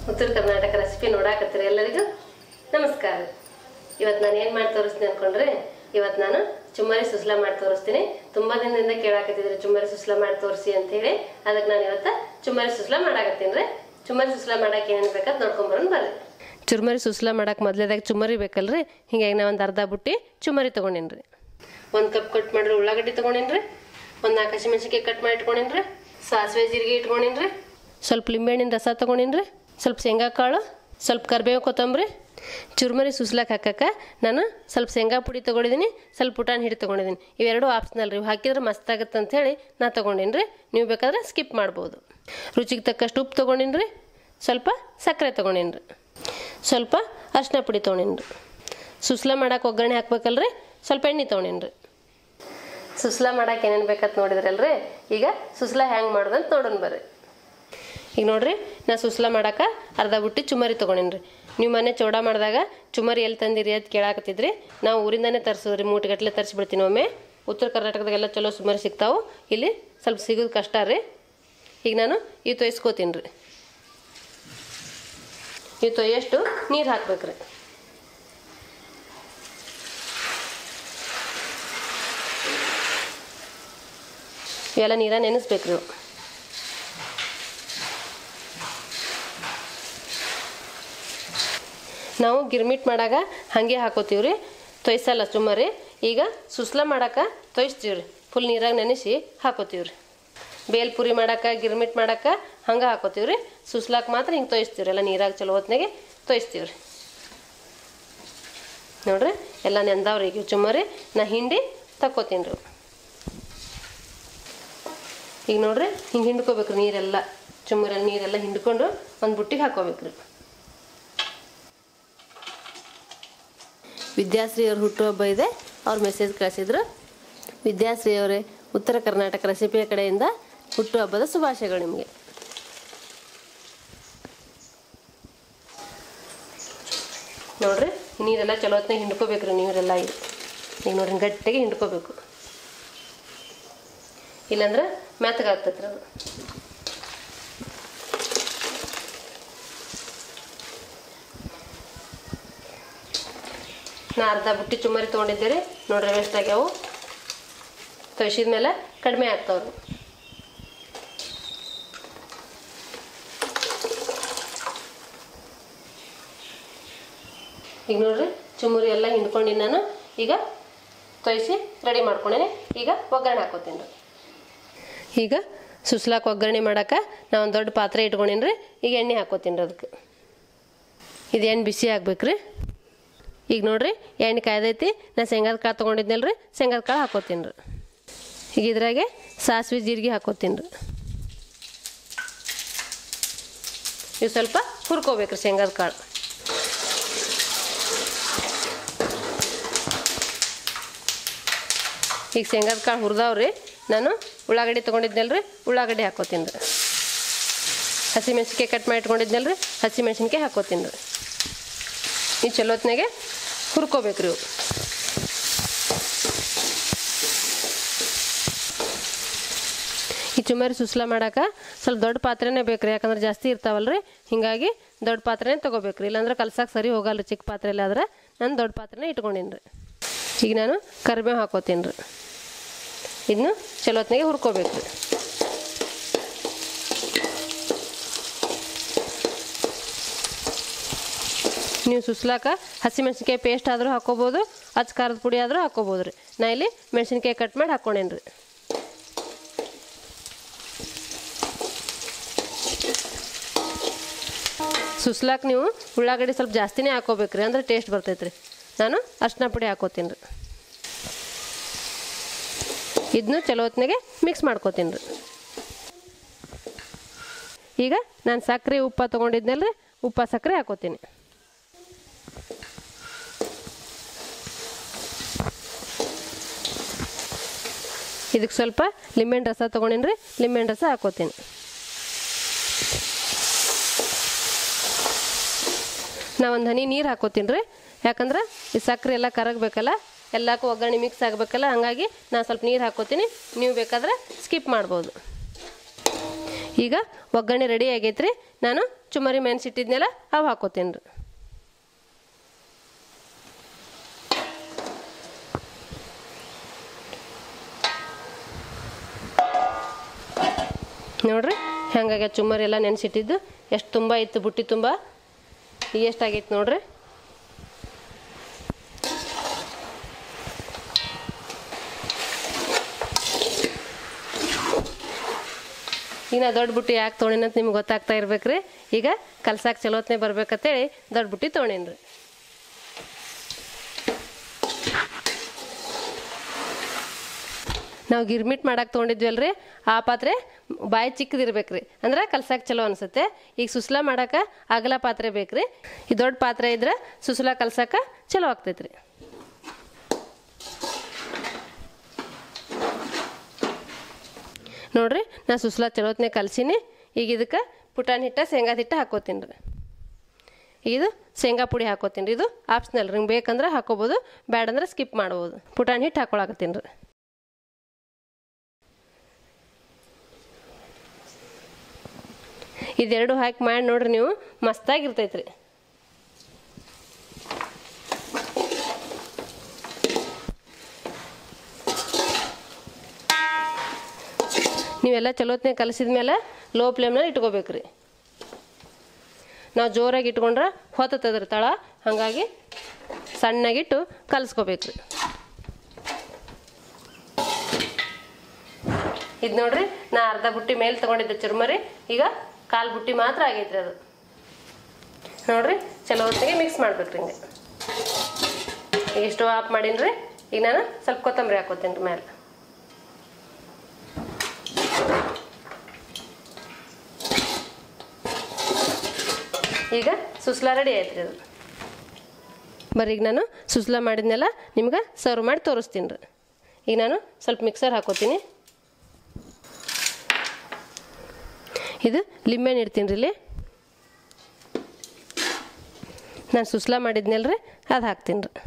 ಉತ್ತರ ಕರ್ನಾಟಕ ರೆಸಿಪಿ ನೋಡಾಕತ್ತೀರಿ ಎಲ್ಲರಿಗೂ ನಮಸ್ಕಾರ ಇವತ್ತು ನಾನು ಏನು ಮಾಡಿ ತೋರಿಸ್ತೀನಿ ಅನ್ಕೊಂಡ್ರೆ ಇವತ್ತು ನಾನು ಚುಮ್ಮರಿ ಸುಸ್ಲಾ ಮಾಡಿ ತೋರಿಸ್ತೀನಿ ತುಂಬಾ ದಿನದಿಂದ ಕೇಳಾಕತ್ತಿದ್ರಿ ಚುಮ್ಮರಿ ಸುಸ್ಲಾ ಮಾಡಿ ತೋರಿಸಿ ಅಂತ ಹೇಳಿ ಅದಕ್ಕೆ ನಾನು ಇವತ್ತು ಚುಮ್ಮರಿ ಸುಸ್ಲಾ ಮಾಡಾಕತ್ತೀನಿ ರೀ ಚುಮ್ಮರಿ ಸುಸ್ಲಾ ಮಾಡಕ್ಕೆ ಏನೇನು ಬೇಕಂತ ನೋಡ್ಕೊಂಬರೋಣ ಬರ್ರಿ ಚುರ್ಮರಿ ಸುಸ್ಲಾ ಮಾಡಕ್ಕೆ ಮೊದಲೇದಾಗ ಚುಮ್ಮರಿ ಬೇಕಲ್ರಿ ಹಿಂಗಾಗಿ ನಾ ಒಂದು ಅರ್ಧ ಬುಟ್ಟಿ ಚುಮ್ಮರಿ ತೊಗೊಂಡೇನಿ ರೀ ಒಂದು ಕಪ್ ಕಟ್ ಮಾಡಿರಿ ಉಳ್ಳಾಗಡ್ಡಿ ತೊಗೊಂಡೇನಿ ರೀ ಒಂದು ನಾಲ್ಕು ಹಸಿಮೆಣ್ಸಿನ್ಕಾಯಿ ಕಟ್ ಮಾಡಿ ಇಟ್ಕೊಂಡೇನಿ ರೀ ಸಾಸಿವೆ ಜೀರಿಗೆ ಇಟ್ಕೊಂಡೇನಿ ರೀ ಸ್ವಲ್ಪ ಲಿಂಬೆಹಣ್ಣಿನ ರಸ ತೊಗೊಂಡೇನಿ ರೀ ಸ್ವಲ್ಪ ಶೇಂಗಾ ಕಾಳು ಸ್ವಲ್ಪ ಕರಿಬೇವು ಕೊತ್ತಂಬರಿ ಚುರ್ಮರಿ ಸುಸ್ಲಾಕ್ ಹಾಕಕ್ಕ ನಾನು ಸ್ವಲ್ಪ ಶೇಂಗಾ ಪುಡಿ ತೊಗೊಂಡಿದ್ದೀನಿ ಸ್ವಲ್ಪ ಪುಟಾಣಿ ಹಿಟ್ಟು ತೊಗೊಂಡಿದ್ದೀನಿ ಇವೆರಡು ಆಪ್ಷನಲ್ ರೀ ಇವು ಹಾಕಿದ್ರೆ ಮಸ್ತ್ ಆಗತ್ತೆ ಅಂಥೇಳಿ ನಾ ತೊಗೊಂಡೇನಿ ರೀ ನೀವು ಬೇಕಾದ್ರೆ ಸ್ಕಿಪ್ ಮಾಡ್ಬೋದು ರುಚಿಗೆ ತಕ್ಕಷ್ಟು ಉಪ್ಪು ತೊಗೊಂಡೀನಿ ರೀ ಸ್ವಲ್ಪ ಸಕ್ಕರೆ ತೊಗೊಂಡೀನಿ ರೀ ಸ್ವಲ್ಪ ಅರಿಶಿನ ಪುಡಿ ತೊಗೊಂಡೀನಿ ರೀ ಸುಸ್ಲಾ ಮಾಡಕ್ಕೆ ಒಗ್ಗರಣೆ ಹಾಕ್ಬೇಕಲ್ರಿ ಸ್ವಲ್ಪ ಎಣ್ಣೆ ತೊಗೊಂಡೀನಿ ರೀ ಸುಸ್ಲಾ ಮಾಡಕ್ಕೆ ಏನೇನು ಬೇಕಂತ ನೋಡಿದ್ರಲ್ರಿ ಈಗ ಸುಸ್ಲಾ ಹ್ಯಾಂಗೆ ಮಾಡೋದಂತ ನೋಡೋಣ ಬರ್ರಿ ಈಗ ನೋಡ್ರಿ ನಾ ಸುಸ್ಲಾ ಮಾಡಕ್ಕೆ ಅರ್ಧ ಬುಟ್ಟಿ ಚುಮ್ಮರಿ ತೊಗೊಂಡೇನಿ ರೀ ನೀವು ಮನೆ ಚೌಡ ಮಾಡಿದಾಗ ಚುಮ್ಮರಿ ಎಲ್ಲಿ ತಂದಿರಿ ಅಂತ ಕೇಳಾಕತ್ತಿದ್ರಿ ನಾವು ಊರಿಂದನೇ ತರಿಸೋದ್ರಿ ಮೂಟೆಗಟ್ಟಲೆ ತರಿಸ್ಬಿಡ್ತೀನಿ ಒಮ್ಮೆ ಉತ್ತರ ಕರ್ನಾಟಕದಾಗೆಲ್ಲ ಚಲೋ ಸುಮ್ಮರಿ ಸಿಗ್ತಾವೆ ಇಲ್ಲಿ ಸ್ವಲ್ಪ ಸಿಗೋದು ಕಷ್ಟ ರೀ ಈಗ ನಾನು ಇವು ತೊಯ್ಸ್ಕೋತೀನಿ ರೀ ಇವು ತೊಯ್ಯಷ್ಟು ನೀರು ಹಾಕ್ಬೇಕ್ರಿ ಇವೆಲ್ಲ ನೀರ ನೆನೆಸ್ಬೇಕ್ರಿ ಇವು ನಾವು ಗಿರ್ಮಿಟ್ ಮಾಡಾಗ ಹಾಗೆ ಹಾಕೋತೀವಿ ರೀ ತೊಯ್ಸಲ್ಲ ಸುಮ್ಮರಿ ಈಗ ಸುಸ್ಲ ಮಾಡಾಕ ತೊಯ್ಸ್ತೀವಿ ರೀ ಫುಲ್ ನೀರಾಗ ನೆನೆಸಿ ಹಾಕೋತೀವಿ ರೀ ಬೇಲ್ಪುರಿ ಮಾಡಾಕ ಗಿರ್ಮಿಟ್ ಮಾಡಾಕ ಹಂಗೆ ಹಾಕೋತೀವಿ ರೀ ಸುಸ್ಲಾಕ್ ಮಾತ್ರ ಹಿಂಗೆ ತೊಯ್ಸ್ತೀವಿ ರೀ ಎಲ್ಲ ನೀರಾಗ ಚಲೋ ಹೊತ್ನಾಗೆ ತೊಯ್ಸ್ತೀವಿ ರೀ ನೋಡ್ರಿ ಎಲ್ಲ ನೆಂದಾವ್ರಿ ಈಗ ಚುಮ್ಮರಿ ನಾ ಹಿಂಡಿ ತಕ್ಕೋತೀನಿ ರೀ ಈಗ ನೋಡ್ರಿ ಹಿಂಗೆ ಹಿಂಡ್ಕೋಬೇಕು ನೀರೆಲ್ಲ ಚುಮ್ಮರಲ್ಲಿ ನೀರೆಲ್ಲ ಹಿಂಡ್ಕೊಂಡು ಒಂದು ಬುಟ್ಟಿಗೆ ಹಾಕೋಬೇಕ್ರಿ ವಿದ್ಯಾಶ್ರೀ ಅವ್ರ ಹುಟ್ಟುಹಬ್ಬ ಇದೆ ಅವ್ರು ಮೆಸೇಜ್ ಕಳಿಸಿದ್ರು ವಿದ್ಯಾಶ್ರೀ ಅವರೇ ಉತ್ತರ ಕರ್ನಾಟಕ ರೆಸಿಪಿಯ ಕಡೆಯಿಂದ ಹುಟ್ಟುಹಬ್ಬದ ಶುಭಾಶಯಗಳು ನಿಮಗೆ ನೋಡ್ರಿ ನೀರೆಲ್ಲ ಚಲೋ ಹೊತ್ನಾಗ ಹಿಂಡ್ಕೋಬೇಕ್ರಿ ನೀರೆಲ್ಲ ಇದು ಈಗ ನೋಡ್ರಿ ಗಟ್ಟಿಗೆ ಹಿಂಡ್ಕೋಬೇಕು ಇಲ್ಲಾಂದ್ರೆ ಮೆತ್ತಗಾಗ್ತೈತ್ರಿ ಅದು ನಾ ಅರ್ಧ ಬುಟ್ಟಿ ಚುಮ್ಮರಿ ತೊಗೊಂಡಿದ್ದೆ ರೀ ನೋಡ್ರಿ ವೇಸ್ಟ್ ಆಗ್ಯಾವು ತೊಯ್ಸಿದ ಮೇಲೆ ಕಡಿಮೆ ಆಗ್ತಾವ್ರಿ ಈಗ ನೋಡ್ರಿ ಚುಮ್ಮರಿ ಎಲ್ಲ ಹಿಂಡ್ಕೊಂಡಿನಿ ನಾನು ಈಗ ತೊಯ್ಸಿ ರೆಡಿ ಮಾಡ್ಕೊಂಡೇನೆ ಈಗ ಒಗ್ಗರಣೆ ಹಾಕೋತೀನಿ ರೀ ಈಗ ಸುಸ್ಲಾಕ್ ಒಗ್ಗರಣೆ ಮಾಡಕ್ಕೆ ನಾ ಒಂದು ದೊಡ್ಡ ಪಾತ್ರೆ ಇಟ್ಕೊಂಡೀನಿ ರೀ ಈಗ ಎಣ್ಣೆ ಹಾಕೋತೀನಿ ರೀ ಅದಕ್ಕೆ ಇದು ಎಣ್ಣೆ ಬಿಸಿ ಆಗ್ಬೇಕ್ರಿ ಈಗ ನೋಡ್ರಿ ಎಣ್ಣೆ ಕಾಯ್ದೈತಿ ನಾ ಶೇಂಗಾದ ಕಾಳು ತೊಗೊಂಡಿದ್ನಲ್ಲ ರೀ ಶೇಂಗಾದ ಕಾಳು ಹಾಕೋತೀನಿ ರೀ ಈಗ ಇದ್ರಾಗೆ ಸಾಸಿವೆ ಜೀರಿಗೆ ಹಾಕೋತೀನಿ ರೀ ಇವು ಸ್ವಲ್ಪ ಹುರ್ಕೋಬೇಕ್ರಿ ಶೇಂಗಾದ ಕಾಳು ಈಗ ಶೇಂಗಾದ ಕಾಳು ಹುರಿದವ್ರಿ ನಾನು ಉಳ್ಳಾಗಡ್ಡಿ ತೊಗೊಂಡಿದ್ನಲ್ಲ ರೀ ಉಳ್ಳಾಗಡ್ಡಿ ಹಾಕೋತೀನಿ ರೀ ಹಸಿಮೆಣ್ಸಿನ್ಕಾಯಿ ಕಟ್ ಮಾಡಿ ಇಟ್ಕೊಂಡಿದ್ನಲ್ಲ ರೀ ಹಸಿಮೆಣ್ಸಿನ್ಕಾಯಿ ಹಾಕೋತೀನಿ ರೀ ಈ ಚಲೋತ್ನಾಗೆ ಹುರ್ಕೋಬೇಕು ರೀ ಇವು ಈ ಚುಮ್ಮರಿ ಸುಸ್ಲ ಮಾಡಕ್ಕೆ ಸ್ವಲ್ಪ ದೊಡ್ಡ ಪಾತ್ರೆನೇ ಬೇಕು ರೀ ಯಾಕಂದ್ರೆ ಜಾಸ್ತಿ ಇರ್ತಾವಲ್ಲ ರೀ ಹೀಗಾಗಿ ದೊಡ್ಡ ಪಾತ್ರೆನೇ ತೊಗೋಬೇಕು ರೀ ಇಲ್ಲಾಂದ್ರೆ ಕಲ್ಸಕ್ಕೆ ಸರಿ ಹೋಗಲ್ಲ ರೀ ಚಿಕ್ಕ ಪಾತ್ರೆಯಲ್ಲಿ ಆದ್ರೆ ನಾನು ದೊಡ್ಡ ಪಾತ್ರೆನೇ ಇಟ್ಕೊಂಡೀನಿ ರೀ ಈಗ ನಾನು ಕರಿಬೇವು ಹಾಕೋತೀನಿ ರೀ ಇದನ್ನು ಚಲೋತ್ನಾಗೆ ಹುರ್ಕೋಬೇಕು ರೀ ನೀವು ಸುಸ್ಲಾಕ ಹಸಿಮೆಣ್ಸಿನ್ಕಾಯಿ ಪೇಸ್ಟ್ ಆದರೂ ಹಾಕೋಬೋದು ಅಚ್ಚ ಖಾರದ ಪುಡಿ ಆದರೂ ಹಾಕೋಬೋದು ರೀ ನಾ ಇಲ್ಲಿ ಮೆಣಸಿನ್ಕಾಯಿ ಕಟ್ ಮಾಡಿ ಹಾಕ್ಕೊಂಡೇನಿ ರೀ ಸುಸ್ಲಾಕ ನೀವು ಉಳ್ಳಾಗಡ್ಡಿ ಸ್ವಲ್ಪ ಜಾಸ್ತಿನೇ ಹಾಕೋಬೇಕ್ರಿ ಅಂದ್ರೆ ಟೇಸ್ಟ್ ಬರ್ತೈತೆ ರೀ ನಾನು ಅರ್ಶಿನ ಪುಡಿ ಹಾಕೋತೀನಿ ರೀ ಇದನ್ನು ಚಲೋ ಹೊತ್ನಾಗೆ ಮಿಕ್ಸ್ ಮಾಡ್ಕೋತೀನಿ ರೀ ಈಗ ನಾನು ಸಕ್ಕರೆ ಉಪ್ಪ ತೊಗೊಂಡಿದ್ನಲ್ಲ ರೀ ಉಪ್ಪ ಸಕ್ಕರೆ ಹಾಕೋತೀನಿ ಇದಕ್ಕೆ ಸ್ವಲ್ಪ ಲಿಂಬೆಹಣ್ಣು ರಸ ತೊಗೊಂಡಿನಿ ರೀ ಲಿಂಬೆಹಣ್ಣು ರಸ ಹಾಕೋತೀನಿ ನಾ ಒಂದು ಹನಿ ನೀರು ಹಾಕೋತೀನಿ ರೀ ಯಾಕಂದ್ರೆ ಈ ಸಕ್ಕರೆ ಎಲ್ಲ ಕರಗಬೇಕಲ್ಲ ಎಲ್ಲಕ್ಕೂ ಒಗ್ಗರಣೆ ಮಿಕ್ಸ್ ಆಗಬೇಕಲ್ಲ ಹಾಗಾಗಿ ನಾನು ಸ್ವಲ್ಪ ನೀರು ಹಾಕೋತೀನಿ ನೀವು ಬೇಕಾದ್ರೆ ಸ್ಕಿಪ್ ಮಾಡ್ಬೋದು ಈಗ ಒಗ್ಗರಣೆ ರೆಡಿ ಆಗೈತ್ರಿ ನಾನು ಚುಮ್ಮರಿ ಮೆಣಸಿಟ್ಟಿದ್ನೆಲ್ಲ ಅವು ಹಾಕೋತೀನಿ ರೀ ನೋಡ್ರಿ ಹೆಂಗಾಗ ಚುಮ್ಮರಿ ಎಲ್ಲ ನೆನೆಸಿಟ್ಟಿದ್ದು ಎಷ್ಟು ತುಂಬ ಇತ್ತು ಬುಟ್ಟಿ ತುಂಬ ಈಗ ಎಷ್ಟಾಗೈತೆ ನೋಡ್ರಿ ಈಗ ನಾ ದೊಡ್ಡ ಬುಟ್ಟಿ ಯಾಕೆ ತೊಗೊಂಡಿನಂತ ನಿಮ್ಗೆ ಗೊತ್ತಾಗ್ತಾ ಇರ್ಬೇಕ್ರಿ ಈಗ ಕಲ್ಸಾಕ್ ಚಲೋತ್ನೆ ಬರ್ಬೇಕಂತೇಳಿ ದೊಡ್ಡ ಬುಟ್ಟಿ ತೊಗೊಂಡೇನ್ರಿ ನಾವು ಗಿರ್ಮಿಟ್ ಮಾಡಕ್ಕೆ ತೊಗೊಂಡಿದ್ವಲ್ರಿ ಆ ಪಾತ್ರೆ ಬಾಯಿ ಚಿಕ್ಕದಿರ್ಬೇಕ್ರಿ ಅಂದ್ರೆ ಕಲ್ಸಕ್ಕೆ ಚಲೋ ಅನ್ಸುತ್ತೆ ಈಗ ಸುಸ್ಲಾ ಮಾಡಕ್ಕೆ ಅಗಲ ಪಾತ್ರೆ ಬೇಕ್ರಿ ಈ ದೊಡ್ಡ ಪಾತ್ರೆ ಇದ್ರೆ ಸುಸ್ಲಾ ಕಲ್ಸಕ್ಕೆ ಚಲೋ ಆಗ್ತೈತ್ರಿ ನೋಡ್ರಿ ನಾ ಸುಸ್ಲಾ ಚಲೋತ್ನೆ ಕಲ್ಸಿನಿ ಈಗ ಇದಕ್ಕೆ ಪುಟಾಣಿ ಹಿಟ್ಟ ಶೇಂಗಾ ಹಿಟ್ಟ ಹಾಕೋತೀನಿ ರೀ ಇದು ಶೇಂಗಾ ಪುಡಿ ಹಾಕೋತೀನಿ ರೀ ಇದು ಆಪ್ಷನಲ್ ರೀ ಬೇಕಂದ್ರೆ ಹಾಕೋಬೋದು ಬ್ಯಾಡಂದ್ರೆ ಸ್ಕಿಪ್ ಮಾಡ್ಬೋದು ಪುಟಾಣಿ ಹಿಟ್ಟು ಹಾಕೊಳಕತ್ತೀನಿ ರೀ ಇದೆರಡು ಹಾಕಿ ಮಾಡಿ ನೋಡ್ರಿ ನೀವು ಮಸ್ತಾಗಿರ್ತೈತ್ರಿ ನೀವೆಲ್ಲ ಚಲೋತ್ನೆ ಕಲಸಿದ ಮೇಲೆ ಲೋ ಫ್ಲೇಮ್ನಲ್ಲಿ ಇಟ್ಕೋಬೇಕ್ರಿ ನಾವು ಜೋರಾಗಿ ಇಟ್ಕೊಂಡ್ರೆ ಹೊತ್ತತದ್ರಿ ತಳ ಹಾಗಾಗಿ ಸಣ್ಣಗಿಟ್ಟು ಕಲಿಸ್ಕೋಬೇಕ್ರಿ ಇದು ನೋಡ್ರಿ ನಾ ಅರ್ಧ ಬುಟ್ಟಿ ಮೇಲೆ ತಗೊಂಡಿದ್ದೆ ಚುರ್ಮರಿ ಈಗ ಕಾಲು ಬುಟ್ಟಿ ಮಾತ್ರ ಆಗೈತ್ರಿ ಅದು ನೋಡ್ರಿ ಚಲೋ ಹೊತ್ತಿಗೆ ಮಿಕ್ಸ್ ಮಾಡ್ಬೇಕ್ರಿ ಹಿಂಗೆ ಈಗ ಸ್ಟವ್ ಆಫ್ ಮಾಡೀನಿ ಈಗ ನಾನು ಸ್ವಲ್ಪ ಕೊತ್ತಂಬರಿ ಹಾಕೋತೀನಿ ರೀ ಮೇಲೆ ಈಗ ಸುಸ್ಲಾ ರೆಡಿ ಆಯ್ತು ಅದು ಬರ್ರಿ ಈಗ ನಾನು ಸುಸ್ಲಾ ಮಾಡಿದ್ನೆಲ್ಲ ನಿಮ್ಗೆ ಸರ್ವ್ ಮಾಡಿ ತೋರಿಸ್ತೀನಿ ರೀ ಈಗ ನಾನು ಸ್ವಲ್ಪ ಮಿಕ್ಸರ್ ಹಾಕೋತೀನಿ ಇದು ಲಿಂಬೆಹಣ್ಣು ಇಡ್ತೀನಿ ರೀ ಇಲ್ಲಿ ನಾನು ಸುಸ್ಲಾ ಮಾಡಿದ್ನಲ್ರಿ ಅದು ಹಾಕ್ತೀನಿ ರೀ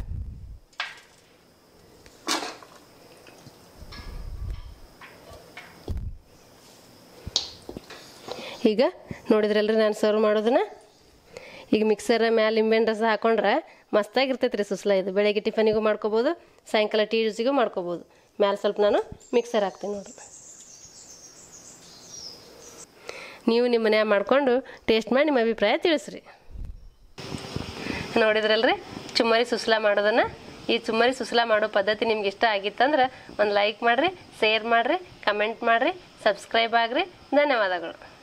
ಈಗ ನೋಡಿದ್ರಲ್ರಿ ನಾನು ಸರ್ವ್ ಮಾಡೋದನ್ನ ಈಗ ಮಿಕ್ಸರ್ ಮ್ಯಾಲೆ ಲಿಂಬೆಹಣ್ಣು ರಸ ಹಾಕೊಂಡ್ರೆ ಮಸ್ತಾಗಿರ್ತೈತೆ ರೀ ಸುಸ್ಲಾ ಇದು ಬೆಳಗ್ಗೆ ಟಿಫನಿಗೂ ಮಾಡ್ಕೋಬೋದು ಸಾಯಂಕಾಲ ಟೀ ಜ್ಯೂಸಿಗೂ ಮಾಡ್ಕೋಬೋದು ಮ್ಯಾಲೆ ಸ್ವಲ್ಪ ನಾನು ಮಿಕ್ಸರ್ ಹಾಕ್ತೀನಿ ನೋಡ್ರಿ ನೀವು ನಿಮ್ಮ ಮನ್ಯಾಗ ಮಾಡಿಕೊಂಡು ಟೇಸ್ಟ್ ಮಾಡಿ ನಿಮ್ಮ ಅಭಿಪ್ರಾಯ ತಿಳಿಸ್ರಿ ನೋಡಿದ್ರಲ್ರಿ ಚುಮ್ಮರಿ ಸುಸ್ಲಾ ಮಾಡೋದನ್ನು ಈ ಚುಮ್ಮರಿ ಸುಸ್ಲಾ ಮಾಡೋ ಪದ್ಧತಿ ನಿಮ್ಗೆ ಇಷ್ಟ ಆಗಿತ್ತಂದ್ರೆ ಒಂದು ಲೈಕ್ ಮಾಡಿರಿ ಶೇರ್ ಮಾಡಿರಿ ಕಮೆಂಟ್ ಮಾಡಿರಿ ಸಬ್ಸ್ಕ್ರೈಬ್ ಆಗಿರಿ ಧನ್ಯವಾದಗಳು